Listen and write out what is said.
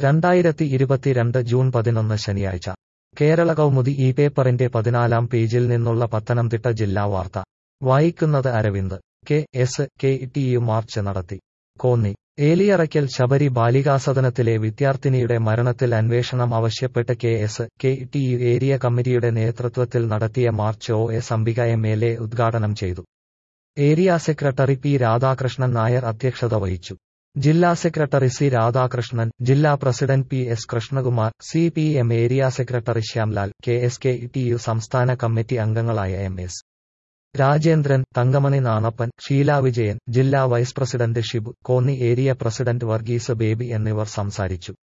രണ്ടായിരത്തി ഇരുപത്തിരണ്ട് ജൂൺ പതിനൊന്ന് ശനിയാഴ്ച കേരള കൗമുദി ഈ പേപ്പറിന്റെ പതിനാലാം പേജിൽ നിന്നുള്ള പത്തനംതിട്ട ജില്ലാ വാർത്ത വായിക്കുന്നത് Aravind K S K T U march നടത്തി കോന്നി ഏലിയറയ്ക്കൽ ശബരി ബാലികാസദനത്തിലെ വിദ്യാർത്ഥിനിയുടെ മരണത്തിൽ അന്വേഷണം ആവശ്യപ്പെട്ട് K S K T U area കമ്മിറ്റിയുടെ നേതൃത്വത്തിൽ നടത്തിയ march O S Ambika M L A ഉദ്ഘാടനം ചെയ്തു area secretary P Radhakrishnan Nair അധ്യക്ഷത വഹിച്ചു ജില്ലാ സെക്രട്ടറി സി രാധാകൃഷ്ണൻ ജില്ലാ president P S Krishnakumar C P M area secretary Shyamlal K S K T U സംസ്ഥാന കമ്മിറ്റി അംഗങ്ങളായ എം എസ് രാജേന്ദ്രൻ തങ്കമണി നാണപ്പൻ ഷീല വിജയൻ ജില്ലാ vice president Shibu Konni area president Varghese Baby എന്നിവർ സംസാരിച്ചു